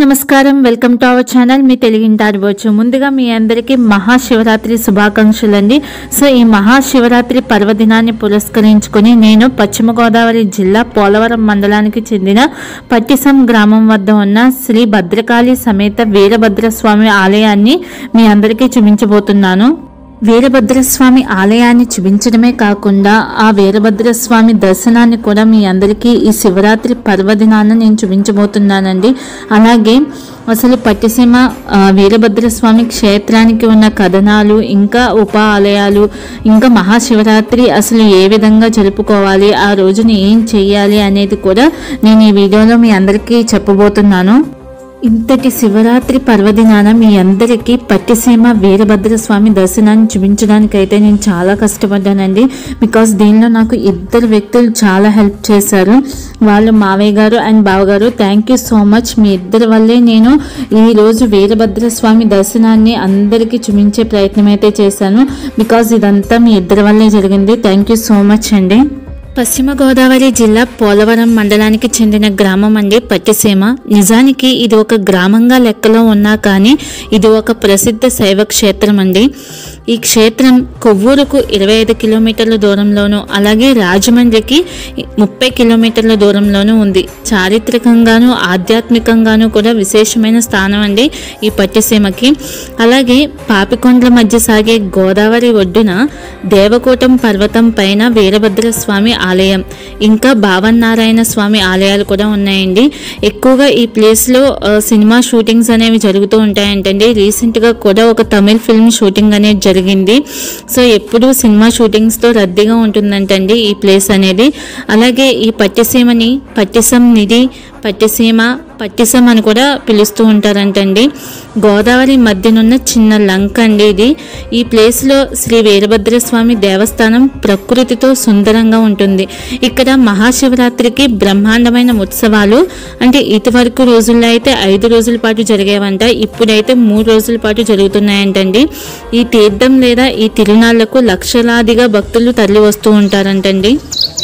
నమస్కారం welcome to our channel మీ తెలుగింటి ఆడవచ్చు ముందుగా మీ అందరికీ మహాశివరాత్రి శుభాకాంక్షలు అండి సో ఈ మహాశివరాత్రి పర్వదినాన్ని పురస్కరించుకుని నేను పశ్చిమ గోదావరి జిల్లా పోలవరం మండలానికి చెందిన పట్టిసం గ్రామం వద్ద ఉన్న శ్రీ భద్రకాళి సమేత వీరభద్రస్వామి ఆలయాన్ని మీ అందరికీ చూపించబోతున్నాను వీరభద్రస్వామి ఆలయాన్ని చూపించడమే కాకుండా ఆ వీరభద్రస్వామి దర్శనాన్ని కూడా మీ అందరికీ ఈ శివరాత్రి పర్వదినాన నేను చూపించబోతున్నానండి అలాగే అసలు పట్టిసీమ ఆ, వీరభద్రస్వామి క్షేత్రానికి ఉన్న కథనాలు ఇంకా ఉప ఆలయాలు ఇంకా మహాశివరాత్రి అసలు ఏ విధంగా జరుపుకోవాలి ఆ రోజున ఏం చేయాలి అనేది కూడా నేను ఈ వీడియోలో మీ అందరికీ చెప్పబోతున్నాను ఇంతటి శివరాత్రి పర్వదినాన మీ అందరికీ పట్టిసీమ వీరభద్ర స్వామి దర్శనాన్ని చూపించడానికి అయితే నేను చాలా కష్టపడ్డానండి బికాస్ దీనిలో నాకు ఇద్దరు వ్యక్తులు చాలా హెల్ప్ చేశారు వాళ్ళు మావయ్య గారు అండ్ బావగారు థ్యాంక్ యూ సో మచ్ మీ ఇద్దరి వల్లే నేను ఈ రోజు వీరభద్ర స్వామి దర్శనాన్ని అందరికీ చూపించే ప్రయత్నం అయితే చేశాను బికాస్ ఇదంతా మీ ఇద్దరి వల్లే జరిగింది థ్యాంక్ యూ సో మచ్ అండి పశ్చిమ గోదావరి జిల్లా పోలవరం మండలానికి చెందిన గ్రామం అండి పట్టిసీమ నిజానికి ఇది ఒక గ్రామంగా లెక్కలో ఉన్నా కానీ ఇది ఒక ప్రసిద్ధ శైవ క్షేత్రం అండి ఈ క్షేత్రం కొవ్వూరుకు ఇరవై ఐదు కిలోమీటర్ల దూరంలోనూ అలాగే రాజమండ్రికి ముప్పై కిలోమీటర్ల దూరంలోనూ ఉంది చారిత్రకంగాను ఆధ్యాత్మికంగాను కూడా విశేషమైన స్థానం అండి ఈ పట్టిసీమకి అలాగే పాపికొండల మధ్య సాగే గోదావరి ఒడ్డున దేవకోటం పర్వతం పైన వీరభద్ర స్వామి ఆలయం ఇంకా భావన్నారాయణ స్వామి ఆలయాలు కూడా ఉన్నాయండి ఎక్కువగా ఈ ప్లేస్లో ఆ, సినిమా షూటింగ్స్ అనేవి జరుగుతూ ఉంటాయంటండి రీసెంట్గా కూడా ఒక తమిళ్ ఫిల్మ్ షూటింగ్ అనేది జరిగింది సో ఎప్పుడూ సినిమా షూటింగ్స్తో రద్దీగా ఉంటుందంటండి ఈ ప్లేస్ అనేది అలాగే ఈ పట్టిసీమని పట్టిసం నిధి పట్టిసీమ పట్టిసం అని కూడా పిలుస్తూ ఉంటారంటండి గోదావరి మధ్యనున్న చిన్న లంక అండి ఇది ఈ ప్లేస్లో శ్రీ వీరభద్ర స్వామి దేవస్థానం ప్రకృతితో సుందరంగా ఉంటుంది ఇక్కడ మహాశివరాత్రికి బ్రహ్మాండమైన ఉత్సవాలు అంటే ఇదివరకు రోజుల్లో అయితే ఐదు రోజుల పాటు జరిగేవంట ఇప్పుడైతే మూడు రోజుల పాటు జరుగుతున్నాయంటండి ఈ తీర్థం లేదా ఈ తిరునాళ్లకు లక్షలాదిగా భక్తులు తరలి వస్తూ ఉంటారంటండి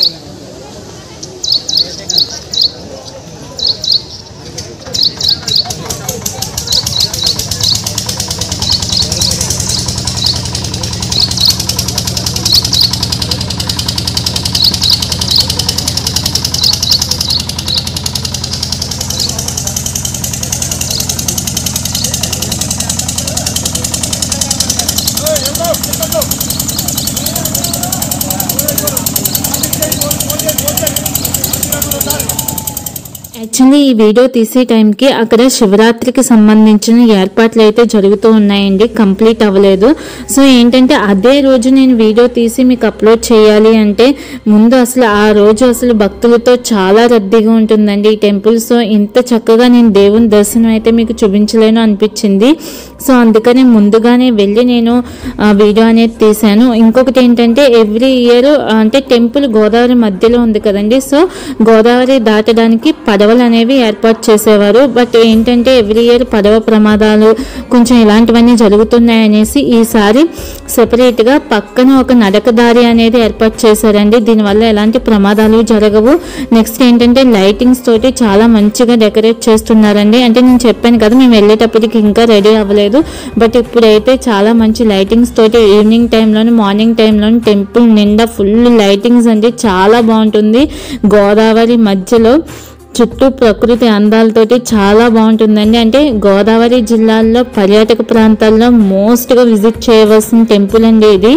యాక్చువల్లీ ఈ వీడియో తీసే టైంకి అక్కడ శివరాత్రికి సంబంధించిన ఏర్పాట్లు అయితే జరుగుతూ ఉన్నాయండి కంప్లీట్ అవ్వలేదు సో ఏంటంటే అదే రోజు నేను వీడియో తీసి మీకు అప్లోడ్ చేయాలి అంటే ముందు అసలు ఆ రోజు అసలు భక్తులతో చాలా రద్దీగా ఉంటుందండి ఈ టెంపుల్ సో ఇంత చక్కగా నేను దేవుని దర్శనం అయితే మీకు చూపించలేను అనిపించింది సో అందుకని ముందుగానే వెళ్ళి నేను ఆ వీడియో అనేది తీశాను ఇంకొకటి ఏంటంటే ఎవ్రీ ఇయర్ అంటే టెంపుల్ గోదావరి మధ్యలో ఉంది కదండి సో గోదావరి దాటడానికి పడవలు అనేవి ఏర్పాటు చేసేవారు బట్ ఏంటంటే ఎవ్రీ ఇయర్ పడవ ప్రమాదాలు కొంచెం ఇలాంటివన్నీ జరుగుతున్నాయి అనేసి ఈసారి సెపరేట్గా పక్కన ఒక నడక దారి అనేది ఏర్పాటు చేశారండి దీనివల్ల ఎలాంటి ప్రమాదాలు జరగవు నెక్స్ట్ ఏంటంటే లైటింగ్స్ తోటి చాలా మంచిగా డెకరేట్ చేస్తున్నారండి అంటే నేను చెప్పాను కదా మేము వెళ్ళేటప్పటికి ఇంకా రెడీ అవ్వలేదు బట్ ఇప్పుడైతే చాలా మంచి లైటింగ్స్ తోటి ఈవినింగ్ టైంలోని మార్నింగ్ టైంలోని టెంపుల్ నిండా ఫుల్ లైటింగ్స్ అండి చాలా బాగుంటుంది గోదావరి మధ్యలో చుట్టూ ప్రకృతి అందాలతోటి చాలా బాగుంటుందండి అంటే గోదావరి జిల్లాల్లో పర్యాటక ప్రాంతాల్లో మోస్ట్గా విజిట్ చేయవలసిన టెంపుల్ అండి ఇది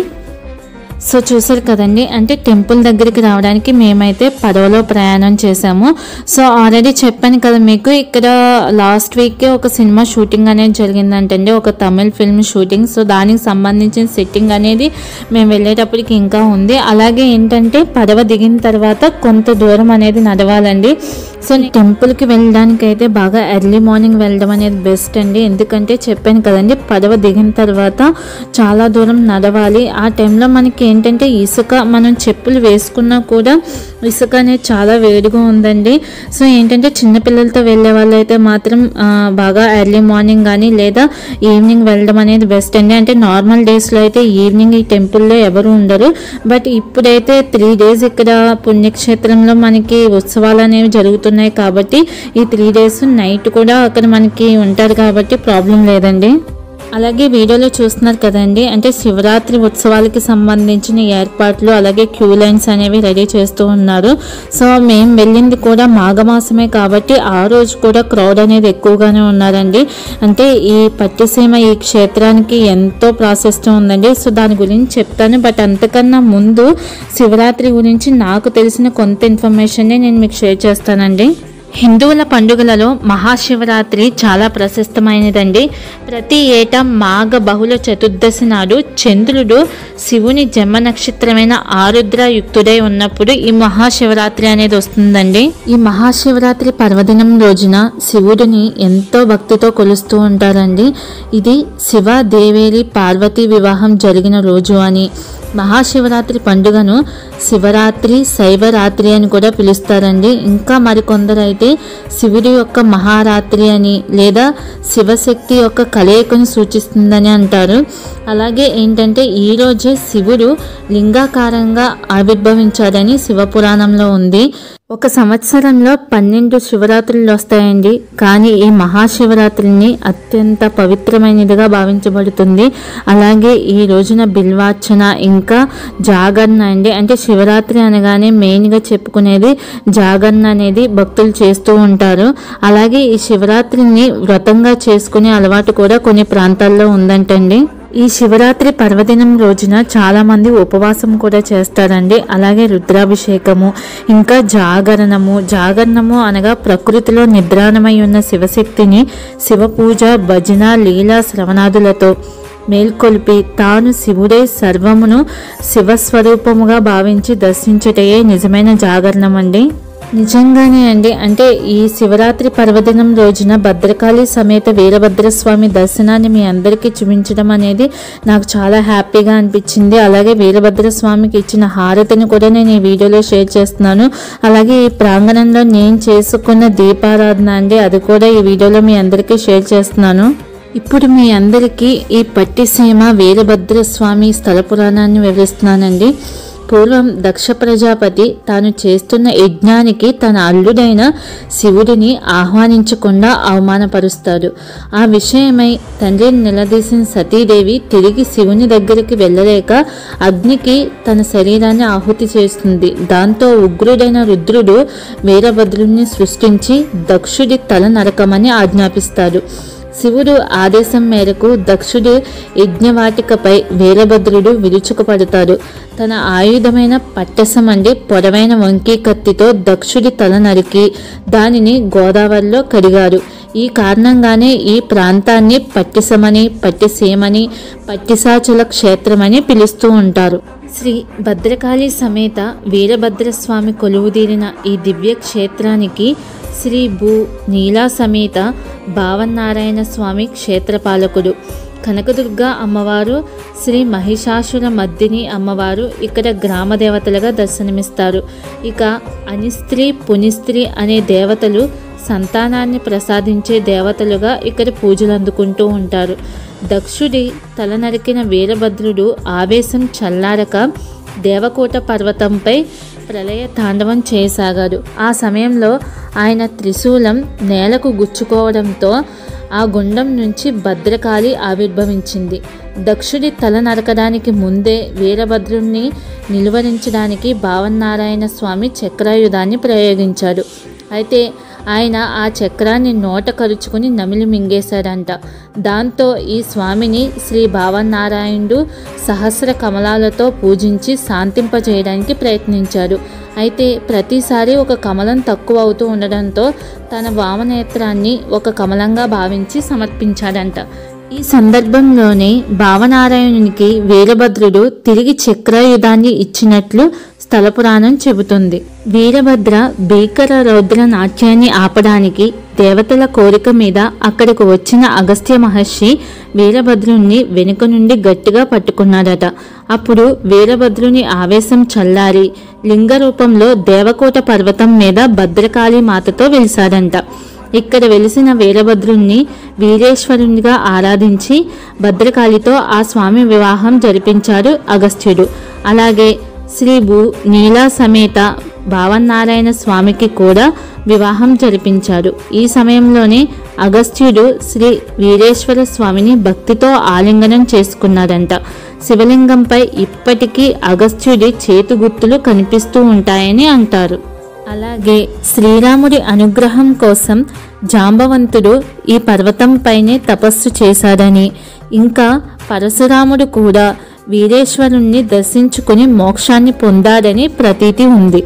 సో చూసారు కదండి అంటే టెంపుల్ దగ్గరికి రావడానికి మేమైతే పడవలో ప్రయాణం చేసాము సో ఆల్రెడీ చెప్పాను కదా మీకు ఇక్కడ లాస్ట్ వీక్ ఒక సినిమా షూటింగ్ అనేది జరిగిందంటండి ఒక తమిళ్ ఫిల్మ్ షూటింగ్ సో దానికి సంబంధించిన సెట్టింగ్ అనేది మేము వెళ్ళేటప్పటికి ఇంకా ఉంది అలాగే ఏంటంటే పడవ దిగిన తర్వాత కొంత దూరం అనేది నడవాలండి సో టెంపుల్కి వెళ్ళడానికి అయితే బాగా ఎర్లీ మార్నింగ్ వెళ్ళడం అనేది బెస్ట్ అండి ఎందుకంటే చెప్పాను కదండి పడవ దిగిన తర్వాత చాలా దూరం నడవాలి ఆ టైంలో మనకి ఏంటంటే ఇసుక మనం చెప్పులు వేసుకున్నా కూడా ఇసుక అనేది చాలా వేడిగా ఉందండి సో ఏంటంటే చిన్నపిల్లలతో వెళ్ళే వాళ్ళైతే మాత్రం ఆ, బాగా ఎర్లీ మార్నింగ్ కానీ లేదా ఈవినింగ్ వెళ్ళడం అనేది బెస్ట్ అండి అంటే నార్మల్ డేస్లో అయితే ఈవినింగ్ ఈ టెంపుల్లో ఎవరు ఉండరు బట్ ఇప్పుడైతే త్రీ డేస్ ఇక్కడ పుణ్యక్షేత్రంలో మనకి ఉత్సవాలు అనేవి జరుగుతున్నాయి జరుగుతున్నాయి కాబట్టి ఈ త్రీ డేస్ నైట్ కూడా అక్కడ మనకి ఉంటారు కాబట్టి ప్రాబ్లం లేదండి అలాగే వీడియోలో చూస్తున్నారు కదండి అంటే శివరాత్రి ఉత్సవాలకి సంబంధించిన ఏర్పాట్లు అలాగే క్యూ లైన్స్ అనేవి రెడీ చేస్తూ ఉన్నారు సో మేము వెళ్ళింది కూడా మాఘమాసమే కాబట్టి ఆ రోజు కూడా క్రౌడ్ అనేది ఎక్కువగానే ఉన్నారండి అంటే ఈ పట్టిసీమ ఈ క్షేత్రానికి ఎంతో ప్రాశస్త్యం ఉందండి సో దాని గురించి చెప్తాను బట్ అంతకన్నా ముందు శివరాత్రి గురించి నాకు తెలిసిన కొంత ఇన్ఫర్మేషన్ని నేను మీకు షేర్ చేస్తానండి హిందువుల పండుగలలో మహాశివరాత్రి చాలా ప్రశస్తమైనదండి ప్రతి ఏటా మాఘ బహుళ చతుర్దశి నాడు చంద్రుడు శివుని జన్మ నక్షత్రమైన ఆరుద్ర యుక్తుడై ఉన్నప్పుడు ఈ మహాశివరాత్రి అనేది వస్తుందండి ఈ మహాశివరాత్రి పర్వదినం రోజున శివుడిని ఎంతో భక్తితో కొలుస్తూ ఉంటారండి ఇది శివ దేవేరి పార్వతీ వివాహం జరిగిన రోజు అని మహాశివరాత్రి పండుగను శివరాత్రి శైవరాత్రి అని కూడా పిలుస్తారండి ఇంకా మరికొందరు అయితే శివుడి యొక్క మహారాత్రి అని లేదా శివశక్తి యొక్క కలయికను సూచిస్తుందని అంటారు అలాగే ఏంటంటే ఈ రోజే శివుడు లింగాకారంగా ఆవిర్భవించాడని శివపురాణంలో ఉంది ఒక సంవత్సరంలో పన్నెండు శివరాత్రులు వస్తాయండి కానీ ఈ మహాశివరాత్రిని అత్యంత పవిత్రమైనదిగా భావించబడుతుంది అలాగే ఈ రోజున బిల్వార్చన ఇంకా జాగరణ అండి అంటే శివరాత్రి అనగానే మెయిన్గా చెప్పుకునేది జాగరణ అనేది భక్తులు చేస్తూ ఉంటారు అలాగే ఈ శివరాత్రిని వ్రతంగా చేసుకునే అలవాటు కూడా కొన్ని ప్రాంతాల్లో ఉందంటండి ఈ శివరాత్రి పర్వదినం రోజున చాలా మంది ఉపవాసం కూడా చేస్తారండి అలాగే రుద్రాభిషేకము ఇంకా జాగరణము జాగరణము అనగా ప్రకృతిలో నిద్రాణమై ఉన్న శివశక్తిని శివ పూజ భజన లీలా శ్రవణాదులతో మేల్కొల్పి తాను శివుడే సర్వమును శివస్వరూపముగా భావించి దర్శించుటయే నిజమైన జాగరణం అండి నిజంగానే అండి అంటే ఈ శివరాత్రి పర్వదినం రోజున భద్రకాళి సమేత వీరభద్రస్వామి దర్శనాన్ని మీ అందరికీ చూపించడం అనేది నాకు చాలా హ్యాపీగా అనిపించింది అలాగే వీరభద్రస్వామికి ఇచ్చిన హారతిని కూడా నేను ఈ వీడియోలో షేర్ చేస్తున్నాను అలాగే ఈ ప్రాంగణంలో నేను చేసుకున్న దీపారాధన అండి అది కూడా ఈ వీడియోలో మీ అందరికీ షేర్ చేస్తున్నాను ఇప్పుడు మీ అందరికీ ఈ పట్టిసీమ వీరభద్రస్వామి స్థల పురాణాన్ని వివరిస్తున్నానండి పూర్వం దక్ష ప్రజాపతి తాను చేస్తున్న యజ్ఞానికి తన అల్లుడైన శివుడిని ఆహ్వానించకుండా అవమానపరుస్తాడు ఆ విషయమై తండ్రిని నిలదీసిన సతీదేవి తిరిగి శివుని దగ్గరికి వెళ్ళలేక అగ్నికి తన శరీరాన్ని ఆహుతి చేస్తుంది దాంతో ఉగ్రుడైన రుద్రుడు వీరభద్రుణ్ణి సృష్టించి దక్షుడి తల నరకమని ఆజ్ఞాపిస్తాడు శివుడు ఆదేశం మేరకు దక్షుడు యజ్ఞవాటికపై వీరభద్రుడు విరుచుకుపడతాడు తన ఆయుధమైన పట్టసమండి పొడవైన వంకీ కత్తితో దక్షుడి తల నరికి దానిని గోదావరిలో కడిగారు ఈ కారణంగానే ఈ ప్రాంతాన్ని పట్టిసమని పట్టిసీమని పట్టిసాచుల క్షేత్రమని పిలుస్తూ ఉంటారు శ్రీ భద్రకాళి సమేత వీరభద్రస్వామి కొలువుదీరిన ఈ దివ్య క్షేత్రానికి శ్రీ భూ నీలా సమేత భావనారాయణ స్వామి క్షేత్రపాలకుడు కనకదుర్గ అమ్మవారు శ్రీ మహిషాసుర మద్దిని అమ్మవారు ఇక్కడ గ్రామ దేవతలుగా దర్శనమిస్తారు ఇక అనిస్త్రీ పునిస్త్రీ అనే దేవతలు సంతానాన్ని ప్రసాదించే దేవతలుగా ఇక్కడ పూజలు అందుకుంటూ ఉంటారు దక్షుడి తల నరికిన వీరభద్రుడు ఆవేశం చల్లారక దేవకోట పర్వతంపై ప్రళయ తాండవం చేయసాగాడు ఆ సమయంలో ఆయన త్రిశూలం నేలకు గుచ్చుకోవడంతో ఆ గుండం నుంచి భద్రకాళి ఆవిర్భవించింది దక్షుడి తల నరకడానికి ముందే వీరభద్రుణ్ణి నిలువరించడానికి భావనారాయణ స్వామి చక్రాయుధాన్ని ప్రయోగించాడు అయితే ఆయన ఆ చక్రాన్ని నోట కరుచుకుని నమిలి మింగేశాడంట దాంతో ఈ స్వామిని శ్రీ భావనారాయణుడు సహస్ర కమలాలతో పూజించి శాంతింపజేయడానికి ప్రయత్నించాడు అయితే ప్రతిసారి ఒక కమలం తక్కువ అవుతూ ఉండడంతో తన వామనేత్రాన్ని ఒక కమలంగా భావించి సమర్పించాడంట ఈ సందర్భంలోనే భావనారాయణునికి వీరభద్రుడు తిరిగి చక్రాయుధాన్ని ఇచ్చినట్లు స్థల పురాణం చెబుతుంది వీరభద్ర భీకర రౌద్ర నాట్యాన్ని ఆపడానికి దేవతల కోరిక మీద అక్కడికి వచ్చిన అగస్త్య మహర్షి వీరభద్రుణ్ణి వెనుక నుండి గట్టిగా పట్టుకున్నాడట అప్పుడు వీరభద్రుని ఆవేశం చల్లారి లింగ రూపంలో దేవకోట పర్వతం మీద భద్రకాళి మాతతో వెలిసాడంట ఇక్కడ వెలిసిన వీరభద్రుణ్ణి వీరేశ్వరునిగా ఆరాధించి భద్రకాళితో ఆ స్వామి వివాహం జరిపించాడు అగస్త్యుడు అలాగే శ్రీ భూ నీలా సమేత భావనారాయణ స్వామికి కూడా వివాహం జరిపించారు ఈ సమయంలోనే అగస్త్యుడు శ్రీ వీరేశ్వర స్వామిని భక్తితో ఆలింగనం చేసుకున్నాడంట శివలింగంపై ఇప్పటికీ అగస్త్యుడి చేతు గుర్తులు కనిపిస్తూ ఉంటాయని అంటారు అలాగే శ్రీరాముడి అనుగ్రహం కోసం జాంబవంతుడు ఈ పర్వతంపైనే తపస్సు చేశాడని ఇంకా పరశురాముడు కూడా వీరేశ్వరుణ్ణి దర్శించుకుని మోక్షాన్ని పొందాడని ప్రతీతి ఉంది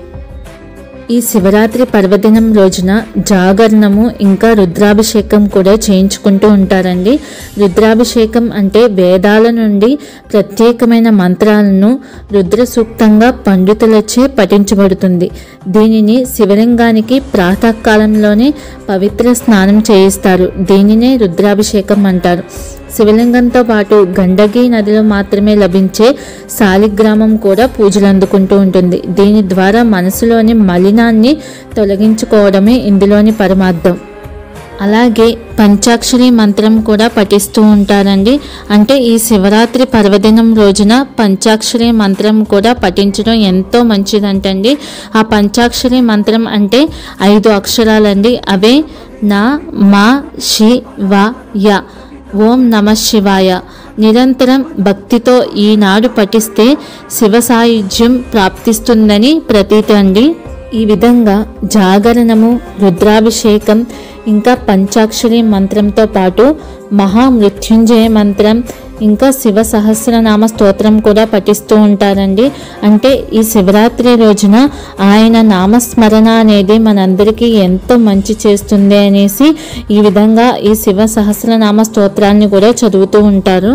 ఈ శివరాత్రి పర్వదినం రోజున జాగరణము ఇంకా రుద్రాభిషేకం కూడా చేయించుకుంటూ ఉంటారండి రుద్రాభిషేకం అంటే వేదాల నుండి ప్రత్యేకమైన మంత్రాలను రుద్ర సూక్తంగా పండితులచే పఠించబడుతుంది దీనిని శివలింగానికి ప్రాతకాలంలోనే పవిత్ర స్నానం చేయిస్తారు దీనినే రుద్రాభిషేకం అంటారు శివలింగంతో పాటు గండగి నదిలో మాత్రమే లభించే శాలిగ్రామం కూడా పూజలు అందుకుంటూ ఉంటుంది దీని ద్వారా మనసులోని మలినాన్ని తొలగించుకోవడమే ఇందులోని పరమార్థం అలాగే పంచాక్షరి మంత్రం కూడా పఠిస్తూ ఉంటారండి అంటే ఈ శివరాత్రి పర్వదినం రోజున పంచాక్షరి మంత్రం కూడా పఠించడం ఎంతో మంచిదంటండి ఆ పంచాక్షరి మంత్రం అంటే ఐదు అక్షరాలండి అవే నా మా శి వ య ఓం నమ శివాయ నిరంతరం భక్తితో ఈనాడు పఠిస్తే శివ సాయుధ్యం ప్రాప్తిస్తుందని ప్రతీతి అండి ఈ విధంగా జాగరణము రుద్రాభిషేకం ఇంకా పంచాక్షరి మంత్రంతో పాటు మహామృత్యుంజయ మంత్రం ఇంకా శివ సహస్రనామ స్తోత్రం కూడా పఠిస్తూ ఉంటారండి అంటే ఈ శివరాత్రి రోజున ఆయన నామస్మరణ అనేది మనందరికీ ఎంతో మంచి చేస్తుంది అనేసి ఈ విధంగా ఈ శివ సహస్రనామ స్తోత్రాన్ని కూడా చదువుతూ ఉంటారు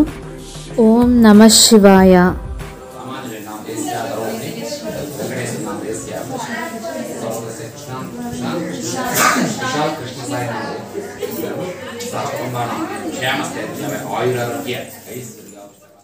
ఓం నమ శివాయ సమాజమే నా దేశ్య కరోమి వెంకటేశ్వర నా దేశ్య సర్వస్య కృష్ణ కృష్ణ విశాల్ కృష్ణ సాయి నామ సర్వకుంభాణ క్షేమస్థైర్యమే ఆయురారోగ్య ఐశ్వర్య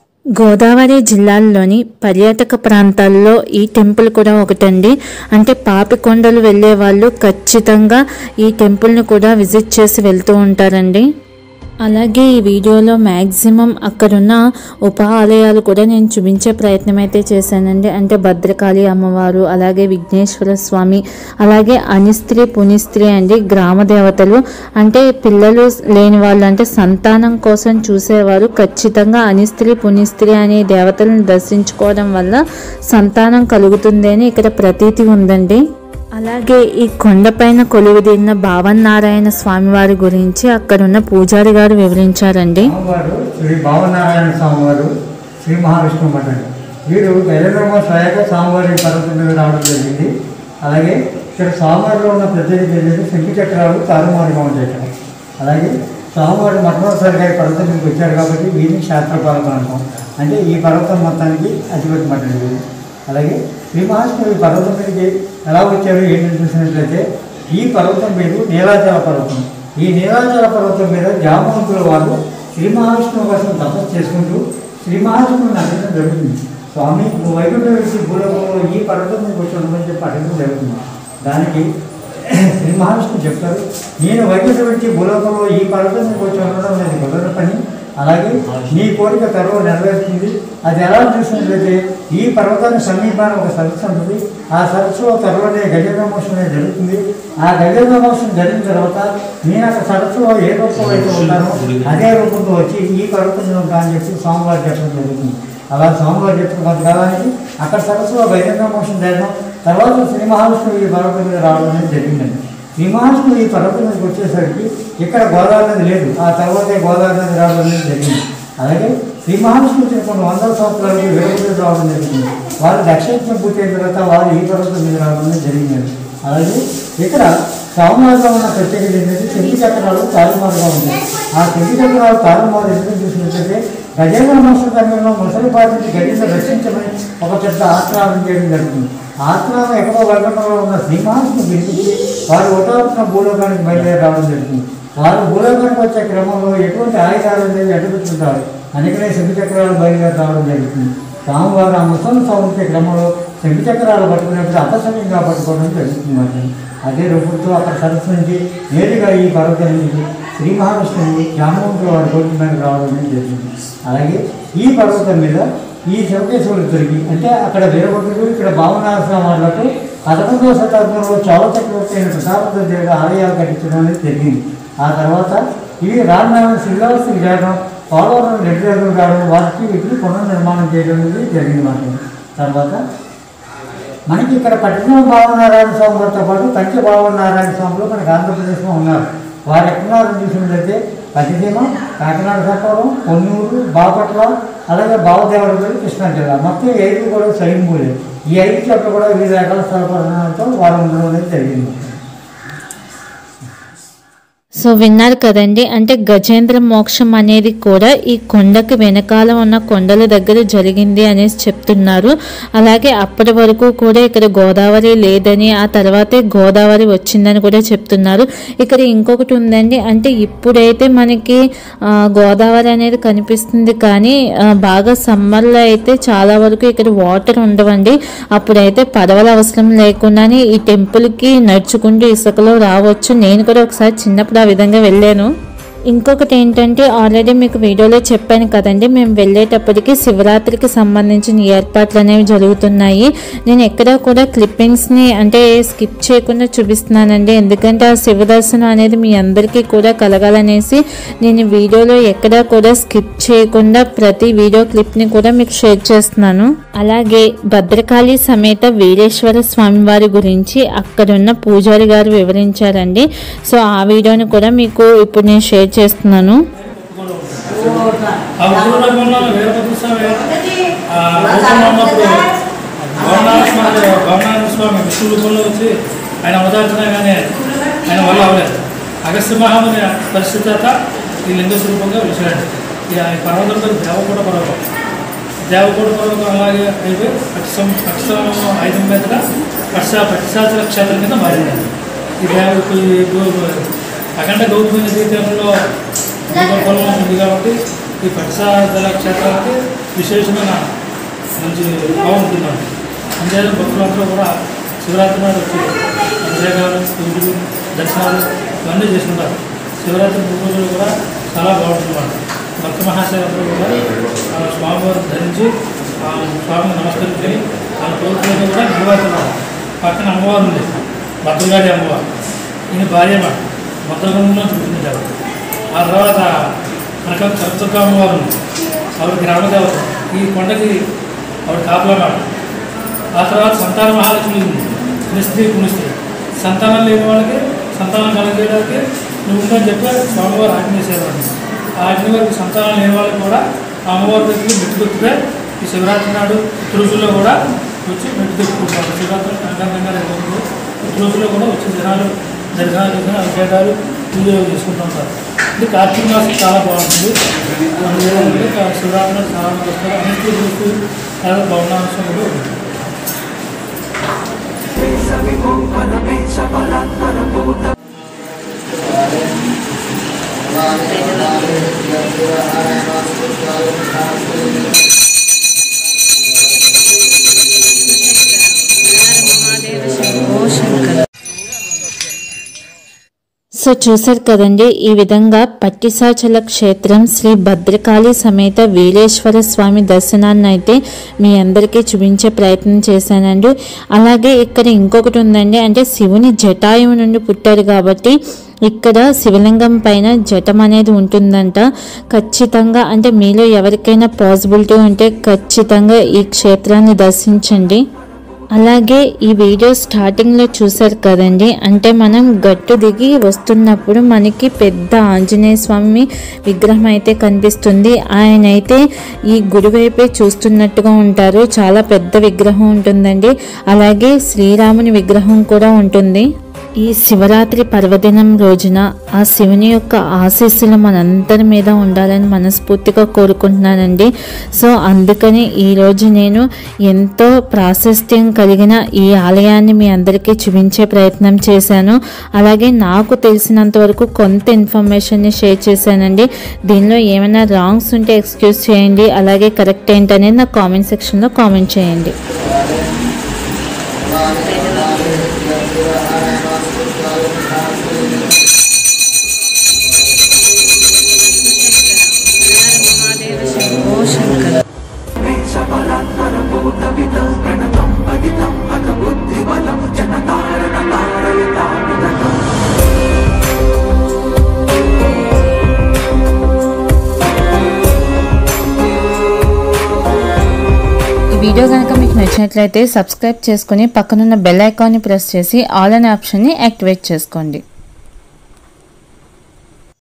గోదావరి జిల్లాల్లోని పర్యాటక ప్రాంతాల్లో ఈ టెంపుల్ కూడా ఒకటండి అంటే పాపికొండలు వెళ్ళే వాళ్ళు ఖచ్చితంగా ఈ టెంపుల్ని కూడా విజిట్ చేసి వెళ్తూ ఉంటారండి అలాగే ఈ వీడియోలో మ్యాక్సిమం అక్కడున్న ఉప ఆలయాలు కూడా నేను చూపించే ప్రయత్నం అయితే చేశానండి అంటే భద్రకాళి అమ్మవారు అలాగే విఘ్నేశ్వర స్వామి అలాగే అనిస్త్రీ పునిస్త్రీ అండి గ్రామ దేవతలు అంటే పిల్లలు లేని వాళ్ళు అంటే సంతానం కోసం చూసేవారు ఖచ్చితంగా అనిస్త్రీ పునిస్త్రీ అనే దేవతలను దర్శించుకోవడం వల్ల సంతానం కలుగుతుంది అని ఇక్కడ ప్రతీతి ఉందండి అలాగే ఈ కొండపైన కొలువుదీరిన భావన్నారాయణ స్వామివారి గురించి అక్కడున్న పూజారి గారు వివరించారండి స్వామివారు శ్రీ భావనారాయణ స్వామివారు శ్రీ మహావిష్ణువు మఠం వీరు గజబ్రహ్మ స్వయంగా స్వామివారి పర్వతం మీద రావడం జరిగింది అలాగే ఇక్కడ స్వామివారిలో ఉన్న ప్రత్యేకత ఏంటంటే శంకు చక్రాలు తారుమారుగా ఉంటాయి ఇక్కడ అలాగే స్వామివారు మొట్టమొదటిసారిగా ఈ పర్వతం మీదకి వచ్చారు కాబట్టి వీరిని శాస్త్రపాలకం అంటాం అంటే ఈ పర్వతం మొత్తానికి అధిపతి మఠం ఇది అలాగే శ్రీ మహావిష్ణువు ఈ పర్వతం మీదకి ఎలా వచ్చారు ఏంటని చూసినట్లయితే ఈ పర్వతం పేరు నీలాచల పర్వతం ఈ నీలాచల పర్వతం మీద జామవంతుల వారు శ్రీ మహావిష్ణువు కోసం తపస్సు చేసుకుంటూ శ్రీ మహావిష్ణువుని అడగడం జరుగుతుంది స్వామి నువ్వు వైకుంఠ వ్యక్తి భూలోకంలో ఈ పర్వతం మీద కూర్చోండి చెప్పి అడగడం జరుగుతుంది దానికి శ్రీ మహావిష్ణువు చెప్తారు నేను వైకుంఠ వ్యక్తి భూలోకంలో ఈ పర్వతం మీద కూర్చోవడం అనేది కుదరని పని అలాగే నీ కోరిక త్వరలో నెరవేరుతుంది అది ఎలా చూసినట్లయితే ఈ పర్వతాన్ని సమీపాన ఒక సదస్సు ఉంటుంది ఆ సదస్సులో త్వరలోనే గజబ్రహ్మోత్సవం అనేది జరుగుతుంది ఆ గజబ్రహ్మోత్సవం జరిగిన తర్వాత నేను అక్కడ సదస్సులో ఏ రూపంలో అయితే ఉంటానో అదే రూపంలో వచ్చి ఈ పర్వతం మీద ఉంటా అని చెప్పి స్వామివారు చెప్పడం జరుగుతుంది అలా స్వామివారు చెప్పిన కొంతకాలానికి అక్కడ సదస్సులో గజబ్రహ్మోత్సవం జరగడం తర్వాత శ్రీ మహావిష్ణువు ఈ పర్వతం మీద రావడం అనేది జరిగిందండి శ్రీ మహావిష్ణువు ఈ పర్వతం మీదకి వచ్చేసరికి ఇక్కడ గోదావరి నది లేదు ఆ తర్వాతే గోదావరి నది రావడం అనేది జరిగింది అలాగే శ్రీ మహావిష్ణువు వచ్చిన కొన్ని వందల సంవత్సరాలకి వేడుకలు రావడం జరిగింది వారు దక్షిణ పూర్తి అయిన తర్వాత వారు ఈ పర్వతం మీద రావడం అనేది జరిగింది అలాగే ఇక్కడ స్వామివారిలో ఉన్న ప్రత్యేకత ఏంటంటే చెంది చక్రాలు తారుమారుగా ఉంటాయి ఆ చెంది చక్రాలు తారుమారు ఎందుకు చూసినట్లయితే గజేంద్ర మోసం సమయంలో ముసలి పాటిని గజేంద్ర రక్షించమని ఒక పెద్ద ఆత్రాలను చేయడం జరుగుతుంది ఆత్రాలు ఎక్కడో వైకుంఠంలో ఉన్న శ్రీనివాసుని పిలిపించి వారు ఉదాహరణ భూలోకానికి బయలుదేరి రావడం జరుగుతుంది వారు భూలోకానికి వచ్చే క్రమంలో ఎటువంటి ఆయుధాలు అనేవి అడ్డుపెట్టుకుంటారు అందుకనే శంకు చక్రాలు బయలుదేరి రావడం జరుగుతుంది స్వామివారు ఆ ముసలి సంవత్సర క్రమంలో శంకు చక్రాలు పట్టుకున్నప్పుడు అపసమయంగా పట్టుకోవడం జరుగుతుంది మరి అదే రూపంతో అక్కడ సరస్సు నుంచి నేరుగా ఈ పర్వతం నుంచి శ్రీ మహావిష్ణువు జామవంతుల వారి కోటి మీద రావడం అనేది జరిగింది అలాగే ఈ పర్వతం మీద ఈ శివకేశ్వరుడు దొరికి అంటే అక్కడ వీరభద్రుడు ఇక్కడ భావనాశ్రమం వాళ్ళకు పదకొండవ శతాబ్దంలో చోళ చక్రవర్తి అయిన ప్రతాపరుద్ర దేవుడు ఆలయాలు కట్టించడం అనేది జరిగింది ఆ తర్వాత ఇవి రాజధాని శ్రీకాళహస్తికి చేరడం పోలవరం రెడ్డి రావడం వారికి వీటిని పునర్నిర్మాణం చేయడం అనేది జరిగింది మాట తర్వాత మనకి ఇక్కడ పట్టిన భావనారాయణ స్వామి గారితో పాటు పంచ భావనారాయణ స్వాములు మనకి ఆంధ్రప్రదేశ్లో ఉన్నారు వారు ఎక్కడున్నారని చూసినట్లయితే పతిసీమ కాకినాడ సర్పవరం పొన్నూరు బాపట్ల అలాగే బావదేవరపల్లి కృష్ణా జిల్లా మొత్తం ఈ ఐదు కూడా స్వయంభూలే ఈ ఐదు చోట్ల కూడా వివిధ రకాల స్థలపరణతో వారు ఉండడం అనేది జరిగింది సో విన్నారు కదండి అంటే గజేంద్ర మోక్షం అనేది కూడా ఈ కొండకి వెనకాల ఉన్న కొండల దగ్గర జరిగింది అనేసి చెప్తున్నారు అలాగే అప్పటి వరకు కూడా ఇక్కడ గోదావరి లేదని ఆ తర్వాతే గోదావరి వచ్చిందని కూడా చెప్తున్నారు ఇక్కడ ఇంకొకటి ఉందండి అంటే ఇప్పుడైతే మనకి ఆ, గోదావరి అనేది కనిపిస్తుంది కానీ ఆ, బాగా సమ్మర్లో అయితే చాలా వరకు ఇక్కడ వాటర్ ఉండవండి అప్పుడైతే పడవల అవసరం లేకుండానే ఈ టెంపుల్కి నడుచుకుంటూ ఇసుకలో రావచ్చు నేను కూడా ఒకసారి చిన్నప్పుడు ఆ విధంగా వెళ్ళాను ఇంకొకటి ఏంటంటే ఆల్రెడీ మీకు వీడియోలో చెప్పాను కదండి మేము వెళ్ళేటప్పటికి శివరాత్రికి సంబంధించిన ఏర్పాట్లు అనేవి జరుగుతున్నాయి నేను ఎక్కడ కూడా క్లిప్పింగ్స్ని అంటే స్కిప్ చేయకుండా చూపిస్తున్నానండి ఎందుకంటే ఆ శివ దర్శనం అనేది మీ అందరికీ కూడా కలగాలనేసి నేను వీడియోలో ఎక్కడా కూడా స్కిప్ చేయకుండా ప్రతి వీడియో క్లిప్ని కూడా మీకు షేర్ చేస్తున్నాను అలాగే భద్రకాళి సమేత వీరేశ్వర స్వామి వారి గురించి అక్కడున్న పూజారి గారు వివరించారండి సో ఆ వీడియోని కూడా మీకు ఇప్పుడు నేను షేర్ చేస్తున్నాను ఆ ఉద్యోగంలో వీరభద్ర స్వామి ఆ రూపంలో ఉన్నప్పుడు గౌరనాథ స్వామి గౌరనాథ స్వామి విష్ణు రూపంలో వచ్చి ఆయన అవతారించినా కానీ ఆయన వల్ల అవ్వలేదు అగస్త్య మహాముని పరిస్థితి చేత ఈ లింగ స్వరూపంగా విషయాడు ఈ ఆయన పర్వతం పేరు దేవకూట పర్వతం దేవకూట పర్వతం అలాగే అయిపోయి పక్షం పక్షం ఐదు మీదగా పక్ష పక్షాచల క్షేత్రం కింద మారింది ఈ దేవ ఈ గో- అఖండ గౌతమి నదీ తీరంలో భూగోళంలో ఉంది కాబట్టి ఈ పక్షాచల క్షేత్రానికి విశేషమైన మంచి బాగుంటుందండి అంతేకాదు భక్తులందరూ కూడా శివరాత్రి నాడు వచ్చి అభిషేకాలు పూజలు దర్శనాలు ఇవన్నీ చేసుకుంటారు శివరాత్రి మూడు రోజులు కూడా చాలా బాగుంటుందన్నమాట భక్త మహాశివరాత్రి కూడా ఆ స్వామివారు ధరించి ఆ స్వామిని నమస్కరించి ఆ కోరుకునేది కూడా నిర్వహిస్తున్నారు పక్కన అమ్మవారు ఉంది భద్రగాడి అమ్మవారు ఈయన భార్య మాట భద్రగంలో చూపించారు ఆ తర్వాత మనకు చరచుక్క అమ్మవారు ఉంది ఆవిడ గ్రామదేవత ఈ కొండకి ఆవిడ కాపలా మాట ఆ తర్వాత సంతాన మహాలక్ష్మి ఉంది పునిస్త్రీ పునిస్త్రీ సంతానం లేని వాళ్ళకి సంతానం కలగజేయడానికి నువ్వు ఉందని చెప్పి స్వామివారు ఆజ్ఞ చేసేవాడు ఆ ఆజ్ఞ వారికి సంతానం లేని వాళ్ళకి కూడా ఆ అమ్మవారి దగ్గరికి మెట్టు దొక్కితే ఈ శివరాత్రి నాడు రోజుల్లో కూడా వచ్చి మెట్టు దొక్కుకుంటారు శివరాత్రి అంగంగా జరుగుతుంది ఈ రోజుల్లో కూడా వచ్చి జనాలు దర్శనాలు చేసిన అభిషేకాలు పూజలు చేసుకుంటుంటారు ఇది కార్తీక మాసం చాలా బాగుంటుంది అందువల్ల శివరాత్రి నాడు చాలా మంది వస్తారు అన్నింటి చూస్తూ చాలా బాగున్న అంశం కూడా ఉంది సో చూశారు కదండి ఈ విధంగా పట్టిసాచల క్షేత్రం శ్రీ భద్రకాళి సమేత వీరేశ్వర స్వామి దర్శనాన్ని అయితే మీ అందరికీ చూపించే ప్రయత్నం చేశానండి అలాగే ఇక్కడ ఇంకొకటి ఉందండి అంటే శివుని జటాయువు నుండి పుట్టారు కాబట్టి ఇక్కడ శివలింగం పైన జటం అనేది ఉంటుందంట ఖచ్చితంగా అంటే మీలో ఎవరికైనా పాసిబిలిటీ ఉంటే ఖచ్చితంగా ఈ క్షేత్రాన్ని దర్శించండి అలాగే ఈ వీడియో స్టార్టింగ్లో చూసారు కదండి అంటే మనం గట్టు దిగి వస్తున్నప్పుడు మనకి పెద్ద ఆంజనేయ స్వామి విగ్రహం అయితే కనిపిస్తుంది ఆయన అయితే ఈ గుడి వైపే చూస్తున్నట్టుగా ఉంటారు చాలా పెద్ద విగ్రహం ఉంటుందండి అలాగే శ్రీరాముని విగ్రహం కూడా ఉంటుంది ఈ శివరాత్రి పర్వదినం రోజున ఆ శివుని యొక్క ఆశీస్సులు మనందరి మీద ఉండాలని మనస్ఫూర్తిగా కోరుకుంటున్నానండి సో అందుకని ఈరోజు నేను ఎంతో ప్రాశస్త్యం కలిగిన ఈ ఆలయాన్ని మీ అందరికీ చూపించే ప్రయత్నం చేశాను అలాగే నాకు తెలిసినంత వరకు కొంత ఇన్ఫర్మేషన్ని షేర్ చేశానండి దీనిలో ఏమైనా రాంగ్స్ ఉంటే ఎక్స్క్యూజ్ చేయండి అలాగే కరెక్ట్ ఏంటనేది నా కామెంట్ సెక్షన్లో కామెంట్ చేయండి ప్రణతం పగితం అక బుద్ధి బలము వీడియో కనుక మీకు నచ్చినట్లయితే సబ్స్క్రైబ్ చేసుకుని పక్కనున్న బెల్ ఐకాన్ని ప్రెస్ చేసి ఆల్ అనే ఆప్షన్ని యాక్టివేట్ చేసుకోండి